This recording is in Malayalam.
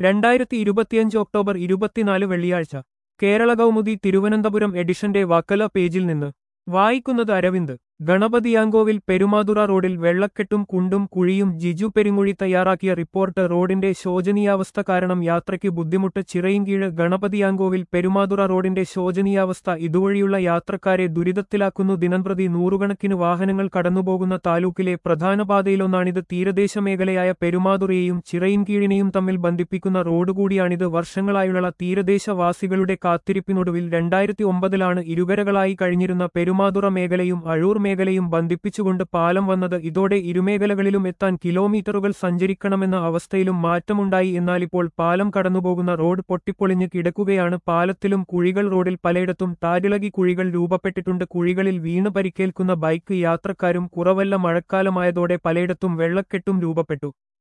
രണ്ടായിരത്തി ഇരുപത്തിയഞ്ച് ഒക്ടോബർ ഇരുപത്തിനാല് വെള്ളിയാഴ്ച കേരള കൗമുദി തിരുവനന്തപുരം എഡിഷന്റെ വക്കല പേജിൽ നിന്ന് വായിക്കുന്നത് അരവിന്ദ് ഗണപതിയാങ്കോവിൽ പെരുമാതുറ റോഡിൽ വെള്ളക്കെട്ടും കുണ്ടും കുഴിയും ജിജു പെരുങ്ങുഴി തയ്യാറാക്കിയ റിപ്പോർട്ട് റോഡിന്റെ ശോചനീയാവസ്ഥ കാരണം യാത്രയ്ക്ക് ബുദ്ധിമുട്ട് ചിറയിൻകീഴ് ഗണപതിയാങ്കോവിൽ പെരുമാതുറ റോഡിന്റെ ശോചനീയാവസ്ഥ ഇതുവഴിയുള്ള യാത്രക്കാരെ ദുരിതത്തിലാക്കുന്നു ദിനംപ്രതി നൂറുകണക്കിന് വാഹനങ്ങൾ കടന്നുപോകുന്ന താലൂക്കിലെ പ്രധാന പാതയിലൊന്നാണിത് തീരദേശ മേഖലയായ പെരുമാതുറയെയും ചിറയിൻകീഴിനെയും തമ്മിൽ ബന്ധിപ്പിക്കുന്ന റോഡ് കൂടിയാണിത് വർഷങ്ങളായുള്ള തീരദേശവാസികളുടെ കാത്തിരിപ്പിനൊടുവിൽ രണ്ടായിരത്തി ഒമ്പതിലാണ് ഇരുകരകളായി കഴിഞ്ഞിരുന്ന പെരുമാതുറ മേഖലയും അഴൂർ മേഖലയും ബന്ധിപ്പിച്ചുകൊണ്ട് പാലം വന്നത് ഇതോടെ ഇരുമേഖലകളിലും എത്താൻ കിലോമീറ്ററുകൾ സഞ്ചരിക്കണമെന്ന അവസ്ഥയിലും മാറ്റമുണ്ടായി എന്നാലിപ്പോൾ പാലം കടന്നുപോകുന്ന റോഡ് പൊട്ടിപ്പൊളിഞ്ഞ് കിടക്കുകയാണ് പാലത്തിലും കുഴികൾ റോഡിൽ പലയിടത്തും താരിളകി കുഴികൾ രൂപപ്പെട്ടിട്ടുണ്ട് കുഴികളിൽ വീണ് പരിക്കേൽക്കുന്ന ബൈക്ക് യാത്രക്കാരും കുറവല്ല മഴക്കാലമായതോടെ പലയിടത്തും വെള്ളക്കെട്ടും രൂപപ്പെട്ടു